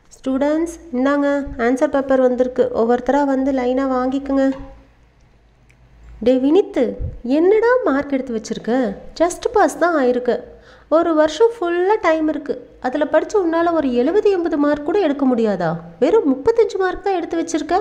students இந்தாங்க answer paper வந்திருக்கு ஒவ்வொருத்தராக வந்து லைனாக வாங்கிக்கோங்க டே வினித்து என்னடா மார்க் எடுத்து வச்சிருக்க ஜஸ்ட் பாஸ் தான் ஆயிருக்கு ஒரு வருஷம் ஃபுல்லாக டைம் இருக்குது அதில் படித்து உன்னால் ஒரு எழுபது எண்பது மார்க் கூட எடுக்க முடியாதா வெறும் முப்பத்தஞ்சு மார்க் தான் எடுத்து வச்சிருக்க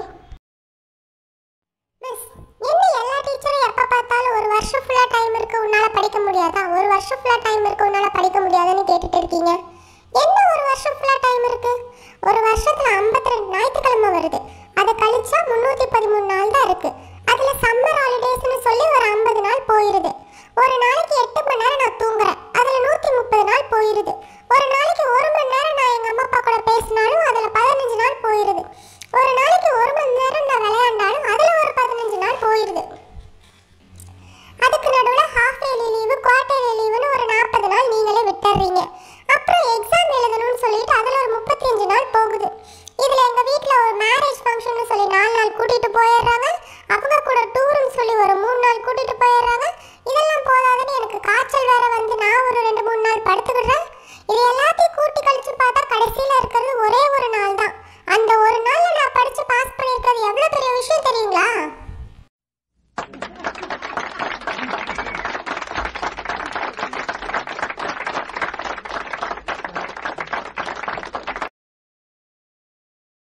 மிஸ் என்ன எல்லா டீச்சரும் எப்போ பார்த்தாலும் ஒரு வருஷம் ஃபுல்லாக டைம் இருக்கு உன்னால படிக்க முடியாதா ஒரு வருஷம் ஃபுல்லாக டைம் இருக்கு உன்னால படிக்க முடியாதுன்னு கேட்டுட்டு இருக்கீங்க என்ன ஒரு வருஷம் ஃபுல்லாக டைம் இருக்கு ஒரு வருஷத்துல ஐம்பத்தி ரெண்டு ஞாயிற்றுக்கிழமை வருது அதை கழிச்சா முந்நூற்றி பதிமூணு நாள் தான் இருக்கு அதுல சம்மர் ஹாலிடேஸ்னு சொல்லி ஒரு ஐம்பது நாள் போயிருது ஒரு நாளைக்கு எட்டு மணி நேரம் நான் தூங்குறேன் அதுல நூற்றி முப்பது நாள் போயிருது ஒரு நாளைக்கு ஒரு மணி நேரம் நான் எங்க அம்மா அப்பா கூட பேசினாலும் அதுல பதினஞ்சு நாள் போயிருது ஒரு நாளைக்கு ஒரு மணி நேரம் நான் விளையாண்டாலும் அதுல ஒரு பதினஞ்சு நாள் போயிருது அதுக்கு நடுவில் ஹாஃப் இயர்லி லீவு குவார்டர்லி லீவுன்னு ஒரு நாற்பது நாள் நீங்களே விட்டுறீங்க அப்புறம் எக்ஸாம் எழுதணும்னு சொல்லிட்டு அதில் ஒரு முப்பத்தஞ்சு நாள் போகுது இதில் எங்கள் வீட்டில் ஒரு மேரேஜ் ஃபங்க்ஷன் சொல்லி நாலு நாள் கூட்டிகிட்டு போயிடுறாங்க அவங்க கூட டூர்னு சொல்லி ஒரு மூணு நாள் கூட்டிகிட்டு போயிடுறாங்க